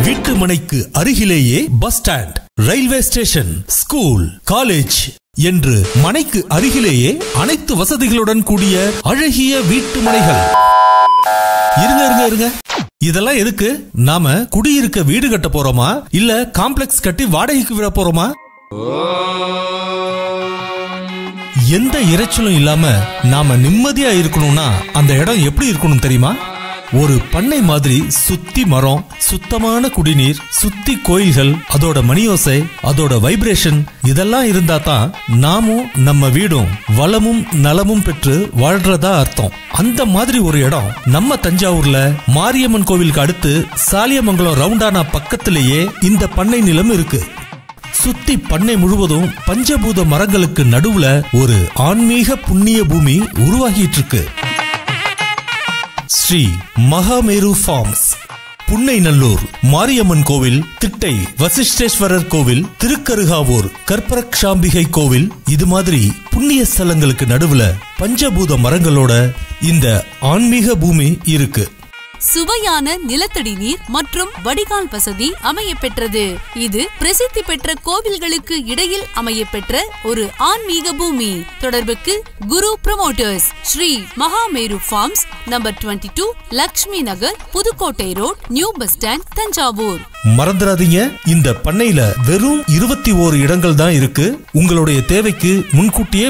வீட்டு மனைக்கு அருகிலேயே bus stand railway station school college என்று மனைக்கு அருகிலேயே அனைத்து வசதிகளுடன் கூடிய அழகிய வீட்டு மனைகள் இருங்க இருங்க இருங்க இதெல்லாம் எதுக்கு நாம குடியிருக்க வீடு கட்ட போறோமா இல்ல காம்ப்ளெக்ஸ் கட்டி வாடகைக்கு விட போறோமா எந்த இரைச்சலும் இல்லாம நாம நிம்மதியா இருக்கணும்னா அந்த இடம் எப்படி இருக்கணும் தெரியுமா ஒரு பண்ணை மாதிரி சுத்தி மரம் சுத்தமான குடிநீர் சுத்தி கோயில்கள் அதோட மணியோசை அதோட வைப்ரேஷன் இதெல்லாம் இருந்தா தான் நாமும் நம்ம வீடும் வளமும் நலமும் பெற்று வாழ்றதா அர்த்தம் அந்த மாதிரி ஒரு இடம் நம்ம தஞ்சாவூர்ல மாரியம்மன் கோவிலுக்கு அடுத்து சாலியமங்கலம் ரவுண்டானா பக்கத்திலேயே இந்த பண்ணை நிலம் இருக்கு சுத்தி பண்ணை முழுவதும் பஞ்சபூத மரங்களுக்கு நடுவுல ஒரு ஆன்மீக புண்ணிய பூமி உருவாகிட்டு இருக்கு ஸ்ரீ மகாமேரு ஃபார்ம்ஸ் புன்னைநல்லூர் மாரியம்மன் கோவில் திட்டை வசிஷ்டேஸ்வரர் கோவில் திருக்கருகாவூர் கற்பரக்ஷாம்பிகை கோவில் இது மாதிரி புண்ணிய ஸ்தலங்களுக்கு நடுவுல பஞ்சபூத மரங்களோட இந்த ஆன்மீக பூமி இருக்கு சுவையான நிலத்தடி நீர் மற்றும் வடிகால் வசதி அமைய பெற்றது இது பிரசித்தி பெற்ற கோவில்களுக்கு இடையில் அமைய பெற்ற ஒரு ஆன்மீக பூமி தொடர்புக்கு Guru promoters Sri Mahameru farms number 22 two Lakshmi Nagar Pudukkottai road new bus stand Thanjavur மறந்துடாதீங்க இந்த பண்ணையில வெறும் இருபத்தி ஓரு இடங்கள் தான் இருக்கு உங்களுடைய தேவைக்கு முன்கூட்டியே